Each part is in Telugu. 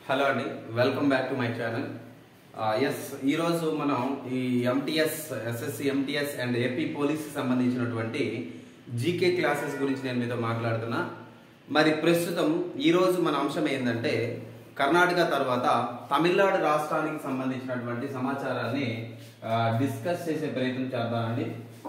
హలో అండి welcome back to my channel yes ఈరోజు మనం ఈ MTS SSC MTS and AP police సంబంధించినటువంటి జీకే క్లాసెస్ గురించి నేను మీతో మాట్లాడుతున్నా మరి ప్రస్తుతం ఈరోజు మన అంశం ఏంటంటే కర్ణాటక తర్వాత తమిళనాడు రాష్ట్రానికి సంబంధించినటువంటి సమాచారాన్ని డిస్కస్ చేసే ప్రయత్నం చేద్దామండి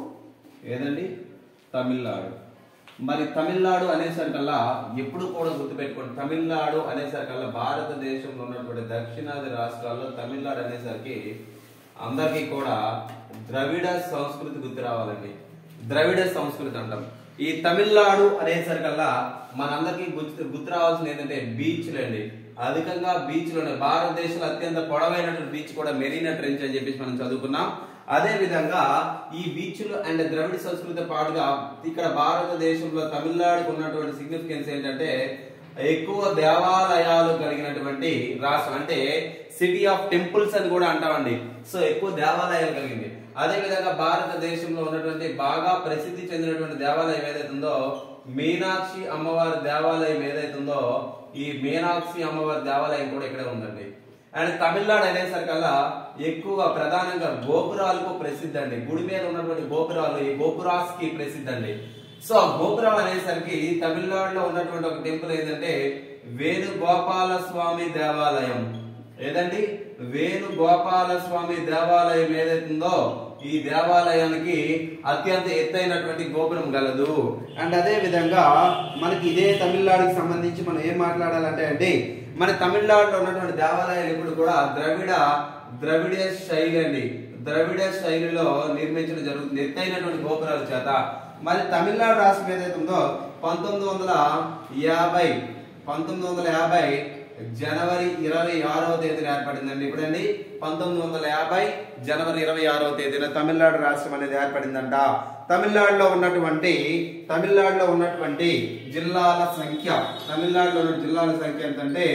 ఏదండి తమిళనాడు మరి తమిళనాడు అనేసరికల్లా ఎప్పుడు కూడా గుర్తుపెట్టుకోండి తమిళనాడు అనేసరికల్లా భారతదేశంలో ఉన్నటువంటి దక్షిణాది రాష్ట్రాల్లో తమిళనాడు అనేసరికి అందరికీ కూడా ద్రవిడ సంస్కృతి గుర్తు రావాలండి ద్రవిడ సంస్కృతి అంటాం ఈ తమిళనాడు అనేసరికల్లా మనందరికీ గుర్తు గుర్తు రావాల్సింది ఏంటంటే బీచ్లు అండి అధికంగా బీచ్లు ఉన్నాయి భారతదేశంలో అత్యంత పొడవైనటువంటి బీచ్ కూడా మెరీనా ట్రెంచ్ అని చెప్పేసి మనం చదువుకున్నాం అదే విధంగా ఈ బీచ్లు అండ్ ద్రవిడ సంస్కృతి పాటుగా ఇక్కడ భారతదేశంలో తమిళనాడుకు ఉన్నటువంటి సిగ్నిఫికెన్స్ ఏంటంటే ఎక్కువ దేవాలయాలు కలిగినటువంటి రాష్ట్రం అంటే సిటీ ఆఫ్ టెంపుల్స్ అని కూడా అంటామండి సో ఎక్కువ దేవాలయాలు కలిగింది అదే విధంగా భారతదేశంలో ఉన్నటువంటి బాగా ప్రసిద్ధి చెందినటువంటి దేవాలయం ఏదైతే ఉందో మీనాక్షి అమ్మవారి దేవాలయం ఏదైతే ఉందో ఈ మీనాక్షి అమ్మవారి దేవాలయం కూడా ఇక్కడే ఉందండి అండ్ తమిళనాడు అనేసరికల్లా ఎక్కువ ప్రధానంగా గోపురాలకు ప్రసిద్ధి అండి గుడి మీద ఉన్నటువంటి గోపురాలు ఈ గోపురాస్ కి ప్రసిద్ధి అండి సో ఆ గోపురాలు అనేసరికి తమిళనాడులో ఉన్నటువంటి ఒక టెంపుల్ ఏంటంటే వేణుగోపాల స్వామి దేవాలయం ఏదండి వేణుగోపాల స్వామి దేవాలయం ఏదైతుందో ఈ దేవాలయానికి అత్యంత ఎత్తైనటువంటి గోపురం గలదు అండ్ అదే విధంగా మనకి ఇదే తమిళనాడుకి సంబంధించి మనం ఏం మాట్లాడాలంటే అండి మన తమిళనాడులో ఉన్నటువంటి దేవాలయాలు ఇప్పుడు కూడా ద్రవిడ ద్రవిడ శైలి అండి ద్రవిడ శైలిలో నిర్మించడం జరుగుతుంది ఎత్తైనటువంటి గోపురాల చేత మరి తమిళనాడు రాష్ట్రం ఏదైతే ఉందో పంతొమ్మిది వందల యాభై పంతొమ్మిది వందల యాభై జనవరి ఇరవై ఆరవ తేదీన ఏర్పడిందండి ఇప్పుడండి పంతొమ్మిది వందల యాభై జనవరి ఇరవై ఆరవ తేదీన తమిళనాడు రాష్ట్రం అనేది ఏర్పడిందంట తమిళనాడులో ఉన్నటువంటి తమిళనాడులో ఉన్నటువంటి జిల్లాల సంఖ్య తమిళనాడులో ఉన్న జిల్లాల సంఖ్య ఎంతంటే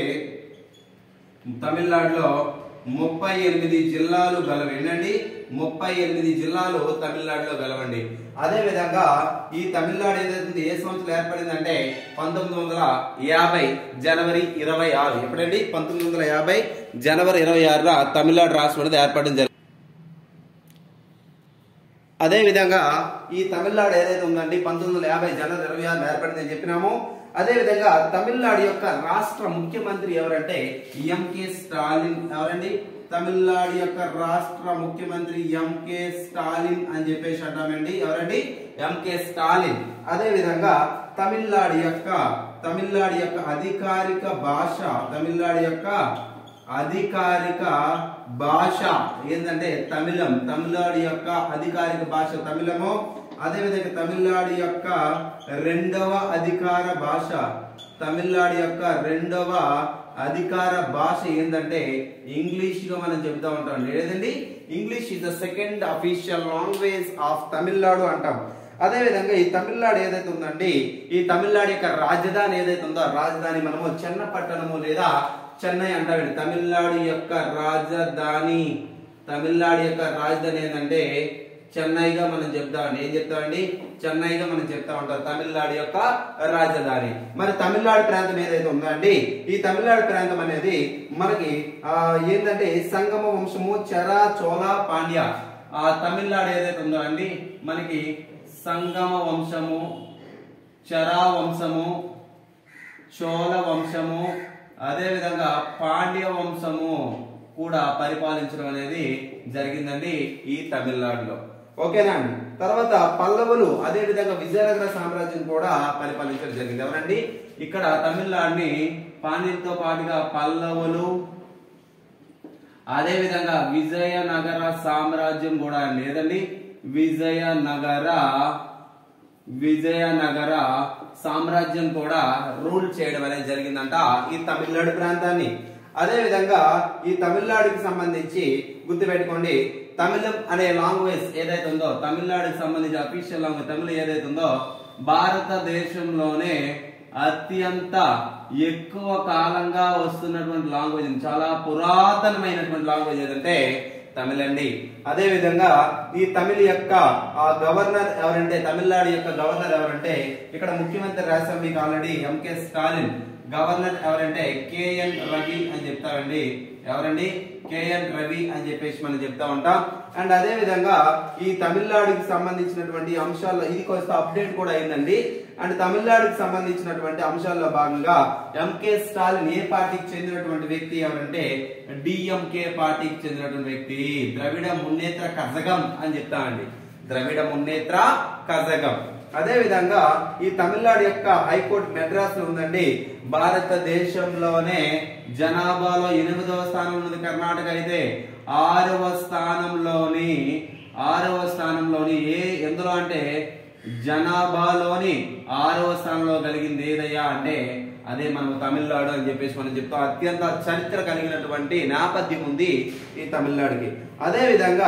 తమిళనాడులో ముప్పై ఎనిమిది జిల్లాలు గలవు ఏంటండి ముప్పై ఎనిమిది జిల్లాలు తమిళనాడులో గలవండి అదే విధంగా ఈ తమిళనాడు ఏదైతే ఏ సంవత్సరం ఏర్పడిందంటే పంతొమ్మిది వందల యాభై జనవరి ఇరవై ఆరు ఎప్పుడండి పంతొమ్మిది వందల యాభై జనవరి ఇరవై ఆరున తమిళనాడు రాష్ట్రం అనేది ఏర్పడడం జరిగింది అదే విధంగా ఈ తమిళనాడు ఏదైతే ఉందండి పంతొమ్మిది వందల యాభై జనవరి ఇరవై ఆరు ఏర్పడిందని చెప్పినాము అదే విధంగా తమిళనాడు యొక్క రాష్ట్ర ముఖ్యమంత్రి ఎవరంటే ఎంకే స్టాలిన్ ఎవరండి తమిళనాడు యొక్క రాష్ట్ర ముఖ్యమంత్రి ఎంకే స్టాలిన్ అని చెప్పేసి అంటామండి ఎవరండి ఎంకే స్టాలిన్ అదే విధంగా తమిళనాడు యొక్క తమిళనాడు యొక్క అధికారిక భాష తమిళనాడు యొక్క అధికారిక భాష ఏంటంటే తమిళం తమిళనాడు యొక్క అధికారిక భాష తమిళము అదేవిధంగా తమిళనాడు యొక్క రెండవ అధికార భాష తమిళనాడు యొక్క రెండవ అధికార భాష ఏంటంటే ఇంగ్లీష్ గా మనం చెప్తా ఉంటాం లేదండి English is the second official language of Tamil Nadu అంటాం అదే విధంగా ఈ తమిళనాడు ఏదైతే ఉందండి ఈ తమిళనాడు యొక్క రాజధాని ఏదైతే ఉందో ఆ రాజధాని మనము చెన్నపట్టణము లేదా చెన్నై అంటామండి తమిళనాడు యొక్క రాజధాని తమిళనాడు యొక్క రాజధాని ఏంటంటే చెన్నైగా మనం చెప్తామండి ఏం చెప్తామండి చెన్నైగా మనం చెప్తా ఉంటాం తమిళనాడు యొక్క రాజధాని మరి తమిళనాడు ప్రాంతం ఏదైతే ఉందో అండి ఈ తమిళనాడు ప్రాంతం అనేది మనకి ఆ ఏంటంటే సంగమ వంశము చెరా చోళ పాండ్య ఆ తమిళనాడు ఏదైతే ఉందో అండి మనకి సంగమ వంశము చరా వంశము చోళ వంశము అదే విధంగా పాండ్య వంశము కూడా పరిపాలించడం అనేది జరిగిందండి ఈ తమిళనాడులో ఓకేనా అండి తర్వాత పల్లవులు అదే విధంగా విజయనగర సామ్రాజ్యం కూడా పరిపాలించడం జరిగింది ఎవరండి ఇక్కడ తమిళనాడుని పాండ్యంతో పాటుగా పల్లవులు అదే విధంగా విజయనగర సామ్రాజ్యం కూడా లేదండి విజయనగర విజయనగర సామ్రాజ్యం కూడా రూల్ చేయడం అనేది జరిగిందంట ఈ తమిళనాడు ప్రాంతాన్ని అదే విధంగా ఈ తమిళనాడుకి సంబంధించి గుర్తుపెట్టుకోండి తమిళం అనే లాంగ్వేజ్ ఏదైతే ఉందో తమిళనాడుకి సంబంధించి అఫీషియల్ లాంగ్వేజ్ తమిళం ఏదైతే ఉందో భారతదేశంలోనే అత్యంత ఎక్కువ కాలంగా వస్తున్నటువంటి లాంగ్వేజ్ చాలా పురాతనమైనటువంటి లాంగ్వేజ్ ఏదంటే తమిళండి అదే విధంగా ఈ తమిళ యొక్క ఆ గవర్నర్ ఎవరంటే తమిళనాడు యొక్క గవర్నర్ ఎవరంటే ఇక్కడ ముఖ్యమంత్రి రాశాం మీకు ఆల్రెడీ ఎంకే స్టాలిన్ గవర్నర్ ఎవరంటే కేఎన్ రవి అని చెప్తారండి ఎవరండి కేఎన్ రవి అని చెప్పేసి మనం చెప్తా ఉంటాం అండ్ అదే విధంగా ఈ తమిళనాడుకి సంబంధించినటువంటి అంశాల్లో ఇది కొంత అప్డేట్ కూడా అయిందండి అండ్ తమిళనాడుకి సంబంధించినటువంటి అంశాల్లో భాగంగా ఎంకే స్టాలిన్ ఏ పార్టీకి చెందినటువంటి వ్యక్తి ఎవరంటే డిఎంకే పార్టీకి చెందినటువంటి వ్యక్తి ద్రవిడ మున్నేత్ర కజగం అని చెప్తామండి ద్రవిడ మున్నేత్ర కజగం అదే విధంగా ఈ తమిళనాడు యొక్క హైకోర్టు మెడ్రాస్ లో ఉందండి భారతదేశంలోనే జనాభాలో ఎనిమిదవ స్థానం ఉన్నది కర్ణాటక అయితే ఆరవ స్థానంలోని ఆరవ స్థానంలోని ఏ ఎందులో అంటే జనాభాలోని ఆరవ స్థానంలో కలిగింది ఏదయ్యా అంటే అదే మనం తమిళనాడు అని చెప్పేసి మనం చెప్తాం అత్యంత చరిత్ర కలిగినటువంటి నేపథ్యం ఉంది ఈ తమిళనాడుకి అదే విధంగా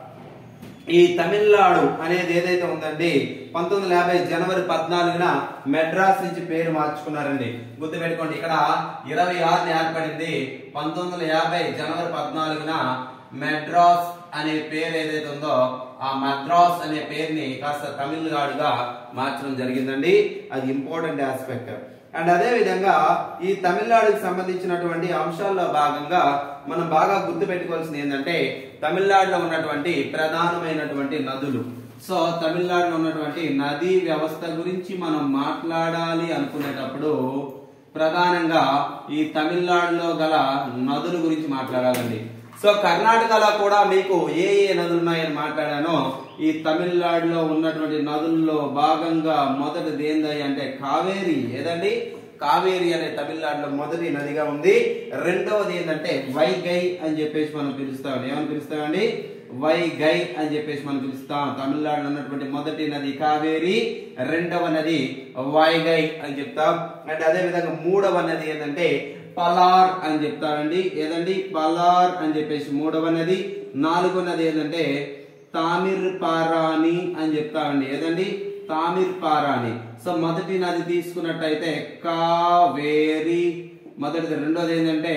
ఈ తమిళనాడు అనేది ఏదైతే ఉందండి పంతొమ్మిది వందల యాభై జనవరి పద్నాలుగున మెడ్రాస్ నుంచి పేరు మార్చుకున్నారండి గుర్తుపెట్టుకోండి ఇక్కడ ఇరవై ఆరుని ఏర్పడింది పంతొమ్మిది వందల యాభై జనవరి పద్నాలుగున మెడ్రాస్ అనే పేరు ఏదైతే ఉందో ఆ మద్రాస్ అనే పేరుని కాస్త తమిళనాడుగా మార్చడం జరిగిందండి అది ఇంపార్టెంట్ ఆస్పెక్ట్ అండ్ అదే విధంగా ఈ తమిళనాడుకి సంబంధించినటువంటి అంశాల్లో భాగంగా మనం బాగా గుర్తు పెట్టుకోవాల్సింది ఏంటంటే తమిళనాడులో ఉన్నటువంటి ప్రధానమైనటువంటి నదులు సో తమిళనాడులో ఉన్నటువంటి నదీ వ్యవస్థ గురించి మనం మాట్లాడాలి అనుకునేటప్పుడు ప్రధానంగా ఈ తమిళనాడులో గల నదుల గురించి మాట్లాడాలండి సో కర్ణాటకలో కూడా మీకు ఏ ఏ నదులు ఉన్నాయని మాట్లాడానో ఈ తమిళనాడులో ఉన్నటువంటి నదుల్లో భాగంగా మొదటిది ఏంది అంటే కావేరి ఏదండి కావేరి అనే తమిళనాడులో మొదటి నదిగా ఉంది రెండవది ఏంటంటే వైగై అని చెప్పేసి మనం పిలుస్తాం ఏమని పిలుస్తామండి వైగై అని చెప్పేసి మనం పిలుస్తాం తమిళనాడులో ఉన్నటువంటి మొదటి నది కావేరి రెండవ నది వైగై అని చెప్తాం అండ్ అదే విధంగా మూడవ నది ఏంటంటే పలార్ అని చెప్తారండి ఏదండి పలార్ అని చెప్పేసి మూడవ నది నాలుగో నది ఏంటంటే తామిర్ పారాని అని చెప్తామండి ఏదండి తామిర్ పారాని సో మొదటి నది తీసుకున్నట్టయితే కావేరి మొదటిది రెండోది ఏంటంటే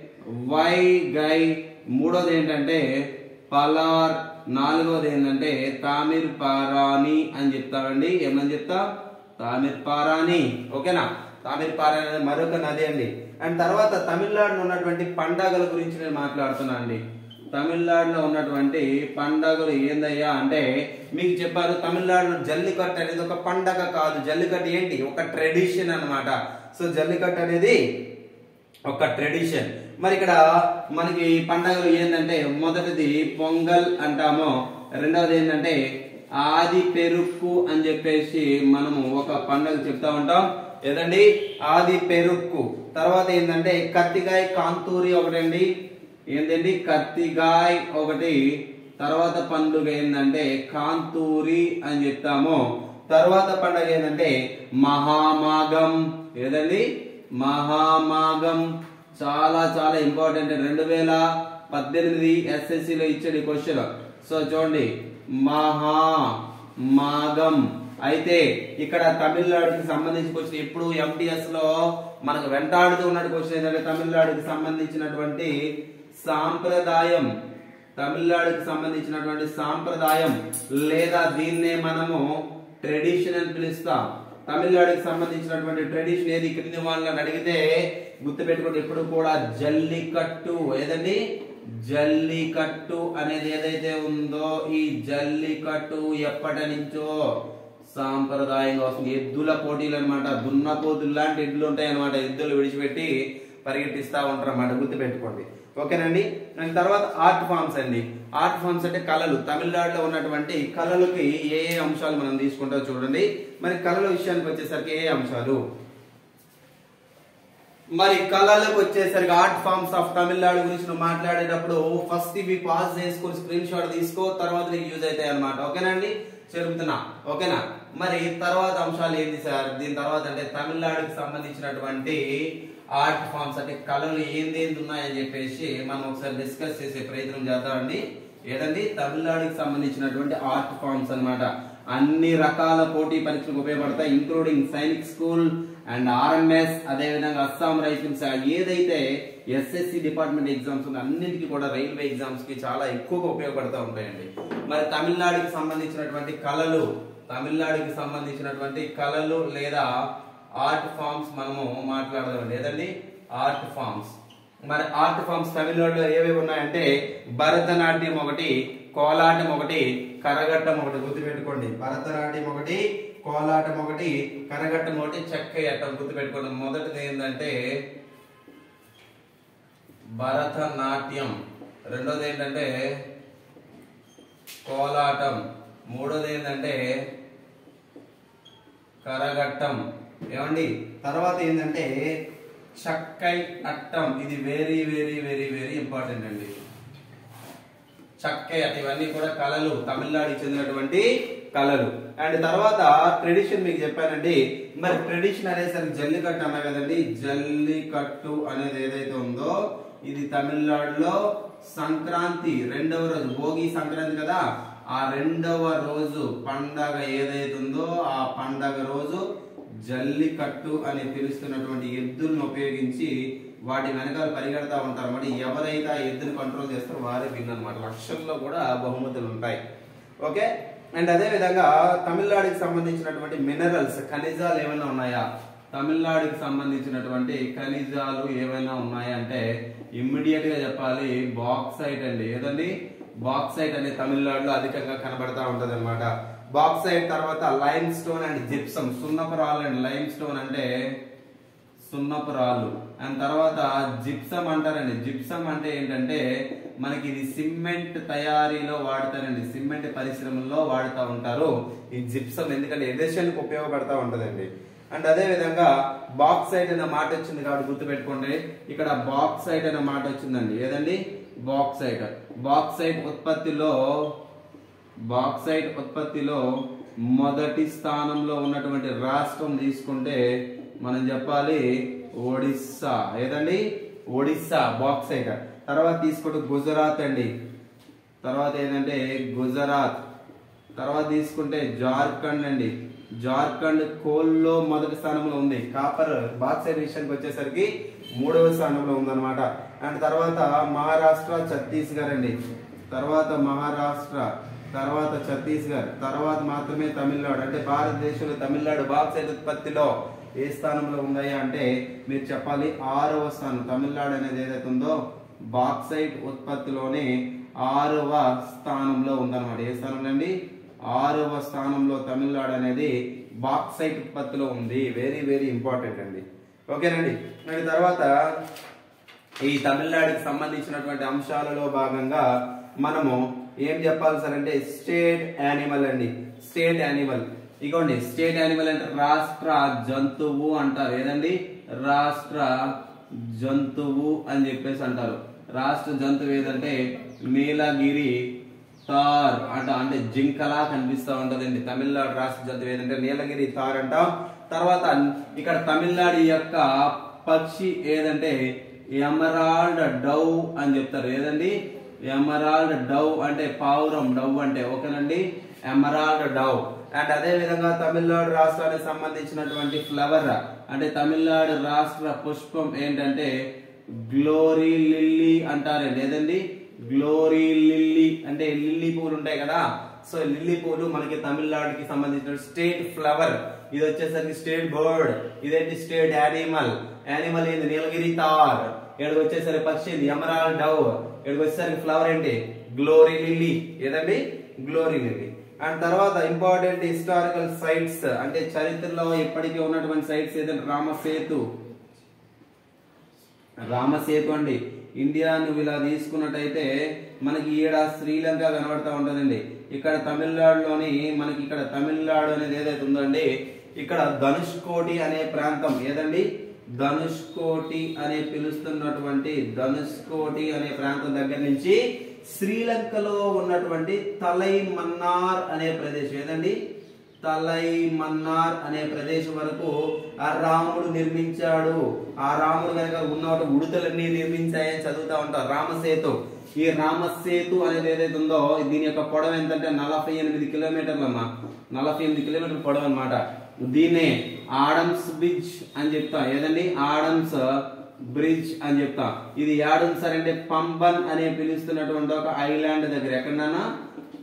వైగై మూడోది ఏంటంటే పలార్ నాలుగోది ఏంటంటే తామిర్ పారాని అని చెప్తామండి ఏమని చెప్తా తామిర్ పారాని ఓకేనా తామిర్ పారాని అనేది మరొక నది అండి అండ్ తర్వాత తమిళనాడులో ఉన్నటువంటి పండగల గురించి నేను మాట్లాడుతున్నాను అండి తమిళనాడులో ఉన్నటువంటి పండగలు ఏందయ్యా అంటే మీకు చెప్పారు తమిళనాడులో జల్లికట్టు అనేది ఒక పండగ కాదు జల్లికట్టు ఏంటి ఒక ట్రెడిషన్ అన్నమాట సో జల్లికట్టు అనేది ఒక ట్రెడిషన్ మరి ఇక్కడ మనకి పండగలు ఏంటంటే మొదటిది పొంగల్ అంటాము రెండవది ఏంటంటే ఆది పెరుక్కు అని చెప్పేసి మనము ఒక పండగ చెప్తా ఉంటాం ఏదండి ఆది పెరుక్కు తర్వాత ఏంటంటే కత్తికాయ కాంతూరి ఒకటండి ఏంటండి కత్తిగాయ్ ఒకటి తర్వాత పండుగ ఏంటంటే కాంతూరి అని చెప్తాము తర్వాత పండుగ ఏంటంటే మహామాగం ఏదండి మహామాగం చాలా చాలా ఇంపార్టెంట్ రెండు వేల పద్దెనిమిది ఎస్ఎస్సిలో ఇచ్చాడు ఈ క్వశ్చన్ సో చూడండి మహా మాగం అయితే ఇక్కడ తమిళనాడుకి సంబంధించి క్వశ్చన్ ఇప్పుడు ఎంటీఎస్ లో మనకు వెంటాడుతూ ఉన్నట్టు క్వశ్చన్ ఏంటంటే తమిళనాడుకి సంబంధించినటువంటి సాంప్రదాయం తమిళనాడుకి సంబంధించినటువంటి సాంప్రదాయం లేదా దీన్నే మనము ట్రెడిషన్ అని పిలుస్తాం తమిళనాడుకి సంబంధించినటువంటి ట్రెడిషన్ ఏది క్రింది వాళ్ళని అడిగితే గుర్తుపెట్టుకోండి ఎప్పుడు కూడా జల్లికట్టు ఏదండి జల్లికట్టు అనేది ఏదైతే ఉందో ఈ జల్లికట్టు ఎప్పటి నుంచో సాంప్రదాయంగా వస్తుంది ఎద్దుల పోటీలు అనమాట దున్నపోతులు లాంటి ఎద్దులు ఉంటాయి అనమాట ఎద్దులు విడిచిపెట్టి పరిగెట్టిస్తా ఉంటారు అన్నమాట గుర్తుపెట్టుకోండి ఓకేనండి అండ్ తర్వాత ఆర్ట్ ఫామ్స్ అండి ఆర్ట్ ఫామ్స్ అంటే కళలు తమిళనాడులో ఉన్నటువంటి కళలకి ఏ ఏ అంశాలు మనం తీసుకుంటాం చూడండి మరి కళల విషయానికి వచ్చేసరికి ఏ ఏ అంశాలు మరి కళలకు వచ్చేసరికి ఆర్ట్ ఫార్మ్స్ ఆఫ్ తమిళనాడు గురించి నువ్వు మాట్లాడేటప్పుడు ఫస్ట్ ఇవి పాస్ చేసుకొని స్క్రీన్ షాట్ తీసుకో తర్వాత నీకు యూజ్ అవుతాయి అనమాట ఓకేనండి చెబుతున్నా ఓకేనా మరి తర్వాత అంశాలు ఏంది సార్ దీని తర్వాత అంటే తమిళనాడుకి సంబంధించినటువంటి ఆర్ట్ ఫార్మ్స్ అంటే కళలు ఏంది ఏంది ఉన్నాయని చెప్పేసి మనం ఒకసారి డిస్కస్ చేసే ప్రయత్నం చేద్దామండి ఏదండి తమిళనాడుకి సంబంధించినటువంటి ఆర్ట్ ఫార్మ్స్ అన్నమాట అన్ని రకాల పోటీ పరీక్షలకు ఉపయోగపడతాయి including Sainik school and RMS అదే విధంగా అస్సాం రైఫిల్స్ ఏదైతే ఎస్ఎస్సి డిపార్ట్మెంట్ ఎగ్జామ్స్ ఉందో అన్నిటికీ కూడా రైల్వే ఎగ్జామ్స్ కి చాలా ఎక్కువగా ఉపయోగపడుతూ ఉంటాయండి మరి తమిళనాడుకి సంబంధించినటువంటి కళలు తమిళనాడుకి సంబంధించినటువంటి కళలు లేదా ఆర్ట్ ఫామ్స్ మనము మాట్లాడదాం ఏదండి ఆర్ట్ ఫామ్స్ మరి ఆర్ట్ ఫామ్స్ తమిళనాడులో ఏవేవి ఉన్నాయంటే భరతనాట్యం ఒకటి కోలాటం ఒకటి కరగట్టం ఒకటి గుర్తుపెట్టుకోండి భరతనాట్యం ఒకటి కోలాటం ఒకటి కరగట్టం ఒకటి చెక్కయట్టం గుర్తుపెట్టుకోండి మొదటిది ఏంటంటే భరతనాట్యం రెండోది ఏంటంటే కోలాటం మూడోది ఏంటంటే కరగట్టం ఏమండి తర్వాత ఏంటంటే చక్కై అట్టం ఇది very very very very important అండి చక్కై అట్ట ఇవన్నీ కూడా కళలు తమిళనాడుకి చెందినటువంటి కళలు అండ్ తర్వాత ట్రెడిషన్ మీకు చెప్పానండి మరి ట్రెడిషన్ అనేసరికి జల్లికట్టు అన్నా కదండి జల్లికట్టు అనేది ఏదైతే ఉందో ఇది తమిళనాడులో సంక్రాంతి రెండవ రోజు భోగి సంక్రాంతి కదా ఆ రెండవ రోజు పండగ ఏదైతే ఉందో ఆ పండగ రోజు జల్లికట్టు అని పిలుస్తున్నటువంటి ఎద్దులను ఉపయోగించి వాటి వెనకాల పరిగెడతా ఉంటారు మరి ఎవరైతే ఆ ఎద్దుని కంట్రోల్ చేస్తారో వారే విన్ అనమాట లక్షల్లో కూడా బహుమతులు ఉంటాయి ఓకే అండ్ అదే విధంగా తమిళనాడుకి సంబంధించినటువంటి మినరల్స్ ఖనిజాలు ఏమైనా ఉన్నాయా తమిళనాడుకి సంబంధించినటువంటి ఖనిజాలు ఏమైనా ఉన్నాయా అంటే ఇమ్మీడియట్ గా చెప్పాలి బాక్సైట్ అండి ఏదండి బాక్సైట్ అనేది తమిళనాడులో అధికంగా కనబడతా ఉంటది అనమాట బాక్సైట్ తర్వాత లైమ్ స్టోన్ అండ్ జిప్సమ్ సున్నపు రాళ్ళు అండ్ లైమ్ స్టోన్ అంటే సున్నపు రాళ్ళు అండ్ తర్వాత జిప్సమ్ అంటారండి జిప్సమ్ అంటే ఏంటంటే మనకి ఇది సిమెంట్ తయారీలో వాడతారండి సిమెంట్ పరిశ్రమల్లో వాడుతూ ఉంటారు ఈ జిప్సమ్ ఎందుకంటే ఎడిషన్కి ఉపయోగపడతా ఉంటదండి అండ్ అదే విధంగా బాక్సైట్ అనే మాట వచ్చింది కాబట్టి గుర్తుపెట్టుకోండి ఇక్కడ బాక్సైట్ అనే మాట వచ్చిందండి ఏదండి బాక్సైట్ బాక్సైట్ ఉత్పత్తిలో బాక్సైట్ ఉత్పత్తిలో మొదటి స్థానంలో ఉన్నటువంటి రాష్ట్రం తీసుకుంటే మనం చెప్పాలి ఒడిస్సా ఏదండి ఒడిస్సా బాక్సైట్ తర్వాత తీసుకుంటే గుజరాత్ అండి తర్వాత ఏంటంటే గుజరాత్ తర్వాత తీసుకుంటే జార్ఖండ్ అండి జార్ఖండ్ కోల్లో మొదటి స్థానంలో ఉంది కాపర్ బాక్సైట్ విషయానికి వచ్చేసరికి మూడవ స్థానంలో ఉందన్నమాట అండ్ తర్వాత మహారాష్ట్ర ఛత్తీస్గఢ్ అండి తర్వాత మహారాష్ట్ర తర్వాత ఛత్తీస్గఢ్ తర్వాత మాత్రమే తమిళనాడు అంటే భారతదేశంలో తమిళనాడు బాక్సైట్ ఉత్పత్తిలో ఏ స్థానంలో ఉన్నాయా అంటే మీరు చెప్పాలి ఆరవ స్థానం తమిళనాడు అనేది ఏదైతే ఉందో బాక్సైట్ ఉత్పత్తిలోనే ఆరవ స్థానంలో ఉందన్నమాట ఏ స్థానంలో అండి ఆరవ స్థానంలో తమిళనాడు అనేది బాక్సైట్ ఉత్పత్తిలో ఉంది వెరీ వెరీ ఇంపార్టెంట్ అండి ఓకేనండి మరి తర్వాత ఈ తమిళనాడుకి సంబంధించినటువంటి అంశాలలో భాగంగా మనము ఏం చెప్పాలి సార్ అంటే స్టేట్ యానిమల్ అండి స్టేట్ యానిమల్ ఇగోండి స్టేట్ యానిమల్ అంటే రాష్ట్ర జంతువు అంటారు ఏదండి రాష్ట్ర జంతువు అని చెప్పేసి అంటారు రాష్ట్ర జంతువు ఏదంటే నీలగిరి తార్ అంట అంటే జింకలా కనిపిస్తా ఉంటదండి తమిళనాడు రాష్ట్ర జంతువు ఏదంటే నీలగిరి తార్ అంటాం తర్వాత ఇక్కడ తమిళనాడు యొక్క పక్షి ఏదంటే ఎమరాల్డ్ డౌ అని చెప్తారు ఏదండి ఎమరాల్డ్ డౌ అంటే పావురం డౌ అంటే ఓకేనండి ఎమరాల్డ్ డౌ అండ్ అదే విధంగా తమిళనాడు రాష్ట్రానికి సంబంధించినటువంటి ఫ్లవర్ అంటే తమిళనాడు రాష్ట్ర పుష్పం ఏంటంటే గ్లోరీ లిల్లీ అంటారండి ఏదండి గ్లోరీ లిల్లీ అంటే లిల్లీ పూలు ఉంటాయి కదా సో లిల్లీ పూలు మనకి తమిళనాడుకి సంబంధించిన స్టేట్ ఫ్లవర్ ఇది వచ్చేసరికి స్టేట్ బర్డ్ ఇదేంటి స్టేట్ యానిమల్ యానిమల్ ఏంది నీలగిరి తార్ ఇక్కడికి వచ్చేసరికి పక్షి ఏంది ఎమరాల్ డవ్ ఇక్కడికి వచ్చేసరికి ఫ్లవర్ ఏంటి గ్లోరీ లిల్లీ ఏదండి గ్లోరీ లిల్లీ అండ్ తర్వాత ఇంపార్టెంట్ హిస్టారికల్ సైట్స్ అంటే చరిత్రలో ఇప్పటికీ ఉన్నటువంటి సైట్స్ ఏదంటే రామసేతు రామసేతు అండి ఇండియా నువ్వు ఇలా తీసుకున్నట్టయితే మనకి ఈడ శ్రీలంక కనబడతా ఉంటుందండి ఇక్కడ తమిళనాడులోని మనకి ఇక్కడ తమిళనాడు అనేది ఏదైతే ఉందండి ఇక్కడ ధనుష్కోటి అనే ప్రాంతం ఏదండి ధనుష్కోటి అనే పిలుస్తున్నటువంటి ధనుష్కోటి అనే ప్రాంతం దగ్గర నుంచి శ్రీలంకలో ఉన్నటువంటి తలై మన్నార్ అనే ప్రదేశం ఏదండి తలై మన్నార్ అనే ప్రదేశం వరకు ఆ రాముడు నిర్మించాడు ఆ రాముడు కనుక ఉన్న ఉడతలన్నీ నిర్మించాయని చదువుతా ఉంటారు రామసేతు ఈ రామసేతు అనేది ఏదైతే ఉందో దీని యొక్క పొడవు ఎంతంటే నలభై ఎనిమిది కిలోమీటర్లు అమ్మా నలభై ఎనిమిది కిలోమీటర్ల పొడవు అనమాట దీన్నే ఆడమ్స్ బ్రిడ్జ్ అని చెప్తా ఏదండి ఆడమ్స్ బ్రిడ్జ్ అని చెప్తా ఇది యాడమ్ సార్ అంటే పంబన్ అనే పిలుస్తున్నటువంటి ఒక ఐలాండ్ దగ్గర ఎక్కడన్నా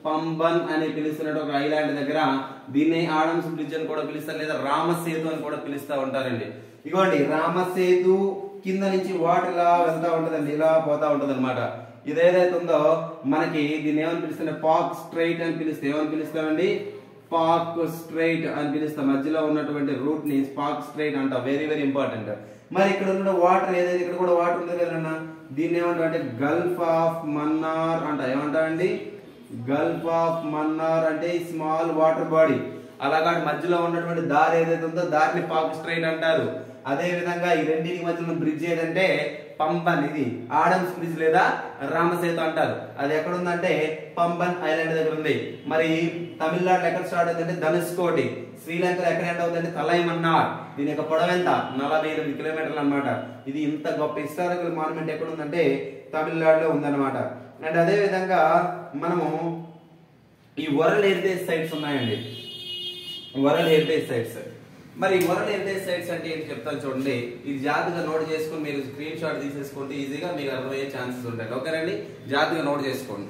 పంబన్ అని పిలుస్తున్నట్టు ఒక ఐలాండ్ దగ్గర దీన్ని ఆడమ్స్ బ్రిడ్జ్ అని కూడా పిలుస్తారు లేదా రామసేతు అని కూడా పిలుస్తూ ఉంటారండి ఇగోండి రామసేతు కింద నుంచి వాటర్ ఇలా వెళ్తా ఉంటదండి ఇలా పోతా ఉంటది అనమాట ఇదేదైతే ఉందో మనకి దీన్ని ఏమని పిలుస్తుంది పాక్ స్ట్రైట్ అని పిలిస్తే ఏమని పిలుస్తామండి పాక్ స్ట్రైట్ అని పిలుస్తాం మధ్యలో ఉన్నటువంటి రూట్ ని పాక్ స్ట్రైట్ అంట వెరీ వెరీ ఇంపార్టెంట్ మరి ఇక్కడ ఉన్న వాటర్ ఏదైతే ఇక్కడ కూడా వాటర్ ఉంది కదన్నా దీన్ని ఏమంటాం అంటే గల్ఫ్ ఆఫ్ మన్నార్ అంట ఏమంటా అండి గల్ఫ్ ఆఫ్ మన్నార్ అంటే స్మాల్ వాటర్ బాడీ అలాగా మధ్యలో ఉన్నటువంటి దారి ఏదైతే ఉందో దారిని పాక్ స్ట్రైట్ అంటారు అదే విధంగా ఈ రెండింటి మధ్యలో బ్రిడ్జ్ ఏదంటే పంబన్ ఇది ఆడమ్స్ బ్రిడ్జ్ లేదా రామసేతు అంటారు అది ఎక్కడ ఉందంటే పంబన్ ఐలాండ్ దగ్గర ఉంది మరి తమిళనాడులో ఎక్కడ స్టార్ట్ అవుతుందంటే ధనుష్కోటి శ్రీలంకలో ఎక్కడ ఎండ్ అవుతుందంటే తలైమన్నార్ దీని యొక్క పొడవు ఎంత నలభై ఎనిమిది కిలోమీటర్లు అన్నమాట ఇది ఇంత గొప్ప హిస్టారికల్ మాన్యుమెంట్ ఎక్కడ ఉందంటే తమిళనాడులో ఉందన్నమాట అండ్ అదే విధంగా మనము ఈ వరల్డ్ హెరిటేజ్ సైట్స్ ఉన్నాయండి వరల్డ్ హెరిటేజ్ సైట్స్ మరి వరల్డ్ హెరిటేజ్ సైట్స్ అంటే ఏంటి చెప్తాను చూడండి ఇది జాగ్రత్తగా నోట్ చేసుకొని మీరు స్క్రీన్ షాట్ తీసేసుకుంటే ఈజీగా మీకు అర్థమయ్యే ఛాన్సెస్ ఉంటాయి ఓకేనండి జాగ్రత్తగా నోట్ చేసుకోండి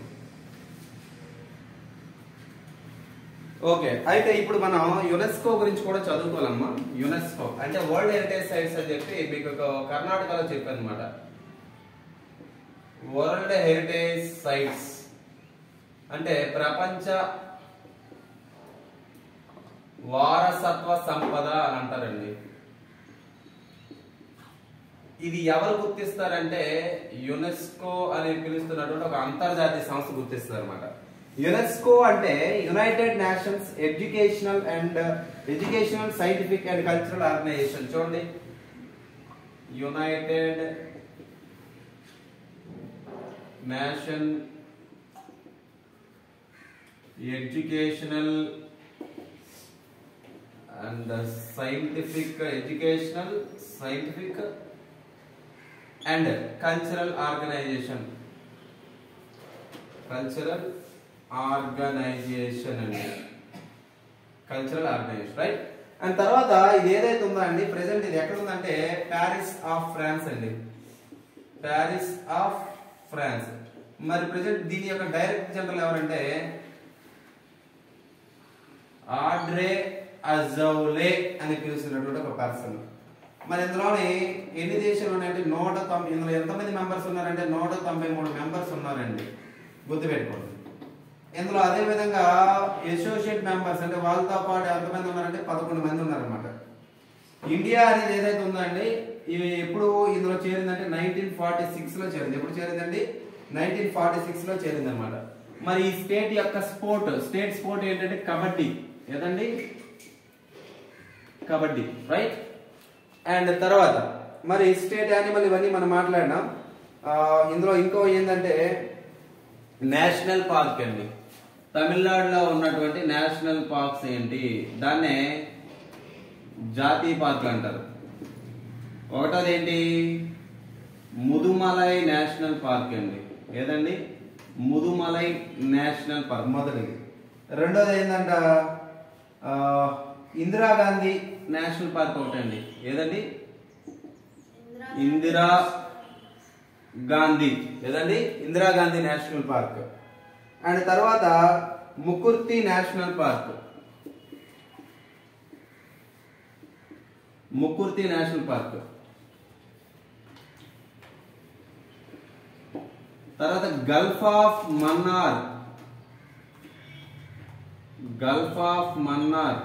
ఓకే అయితే ఇప్పుడు మనం యునెస్కో గురించి కూడా చదువుకోవాలమ్మా యునెస్కో అంటే వరల్డ్ హెరిటేజ్ సైట్స్ అని చెప్పి మీకు ఒక కర్ణాటకలో చెప్పాను అనమాట వరల్డ్ హెరిటేజ్ సైట్స్ అంటే ప్రపంచ వారసత్వ సంపద అని అంటారండి ఇది ఎవరు గుర్తిస్తారంటే యునెస్కో అని పిలుస్తున్నటువంటి ఒక అంతర్జాతీయ సంస్థ గుర్తిస్తారు అనమాట యునెస్కో అంటే United Nations Educational and Educational Scientific and Cultural Organization చూడండి United Nation Educational and uh, scientific uh, educational scientific and cultural organization cultural organization అండి కల్చరల్ ఆర్గనైజేషన్ రైట్ అండ్ తర్వాత ఇది ఏదైతే ఉందో అండి ప్రెసెంట్ ఇది ఎక్కడ ఉందంటే ప్యారిస్ ఆఫ్ ఫ్రాన్స్ అండి ప్యారిస్ ఆఫ్ ఫ్రాన్స్ మరి ప్రెసెంట్ దీని యొక్క డైరెక్టర్ జనరల్ ఎవరంటే ఆడ్రే అజౌలే అని పిలుస్తున్నటువంటి ఒక పర్సన్ మరి ఇందులోని ఎన్ని దేశాలు ఉన్నాయంటే నూట తొంభై ఇందులో ఎంతమంది మెంబర్స్ ఉన్నారంటే నూట తొంభై మూడు మెంబర్స్ ఉన్నారండి గుర్తుపెట్టుకోండి ఇందులో అదే విధంగా అసోసియేట్ మెంబర్స్ అంటే వాళ్ళతో పాటు ఎంతమంది ఉన్నారంటే పదకొండు మంది ఉన్నారన్నమాట ఇండియా అనేది ఏదైతే ఉందండి ఇవి ఎప్పుడు ఇందులో చేరిందంటే నైన్టీన్ ఫార్టీ సిక్స్ లో చేరింది ఎప్పుడు చేరిందండి నైన్టీన్ ఫార్టీ సిక్స్ లో చేరింది అనమాట మరి ఈ స్టేట్ యొక్క స్పోర్ట్ స్టేట్ స్పోర్ట్ ఏంటంటే కబడ్డీ ఏదండి కబడ్డీ రైట్ అండ్ తర్వాత మరి స్టేట్ యానిమల్ ఇవన్నీ మనం మాట్లాడినాం ఆ, ఇందులో ఇంకో ఏంటంటే నేషనల్ పార్క్ అండి తమిళనాడులో ఉన్నటువంటి నేషనల్ పార్క్స్ ఏంటి దాన్నే జాతీయ పార్కులు అంటారు ఒకటోది ఏంటి ముదుమలై నేషనల్ పార్క్ అండి ఏదండి ముదుమలై నేషనల్ పార్క్ మొదటిది రెండోది ఏంటంట ఆ, ఇందిరాగాంధీ నేషనల్ పార్క్ ఒకటండి ఏదండి ఇందిరా గాంధీ ఏదండి ఇందిరాగాంధీ నేషనల్ పార్క్ అండ్ తర్వాత Mukurthi national park Mukurthi national park తర్వాత gulf of Mannar gulf of Mannar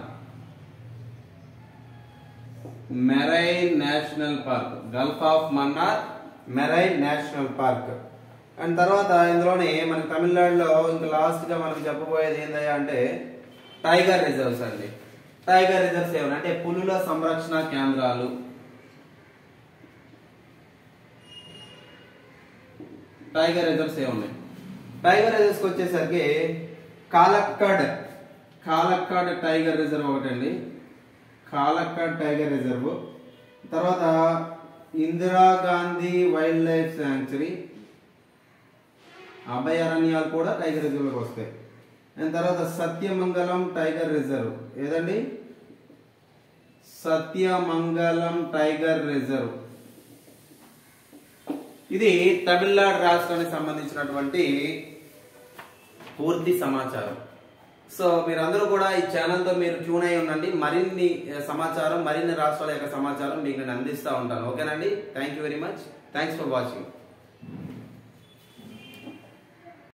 marine national park gulf of Mannar marine national park and తర్వాత ఇందులోనే మనకి తమిళనాడులో ఇంకా లాస్ట్ గా మనకి చెప్పబోయేది ఏందయ్యా అంటే టైగర్ రిజర్వ్స్ అండి టైగర్ రిజర్వ్స్ ఏమన్నా అంటే పులుల సంరక్షణ కేంద్రాలు టైగర్ రిజర్వ్స్ ఏమున్నాయి టైగర్ రిజర్వ్స్ వచ్చేసరికి కాలక్కడ్ కాలక్కడ్ టైగర్ రిజర్వ్ ఒకటండి కాలక్కడ్ టైగర్ రిజర్వ్ తర్వాత ఇందిరాగాంధీ వైల్డ్ లైఫ్ శాంక్చురీ అభయారణ్యాలు కూడా టైగర్ రిజర్వ్లోకి వస్తాయి అండ్ తర్వాత సత్యమంగళం టైగర్ రిజర్వ్ ఏదండి సత్యమంగళం టైగర్ రిజర్వ్ ఇది తమిళనాడు రాష్ట్రానికి సంబంధించినటువంటి పూర్తి సమాచారం సో మీరందరూ కూడా ఈ ఛానల్తో మీరు ట్యూన్ అయి ఉండండి మరిన్ని ఆ, సమాచారం మరిన్ని రాష్ట్రాల యొక్క సమాచారం మీకు నేను అందిస్తూ ఉంటాను ఓకేనండి thank you very much thanks for watching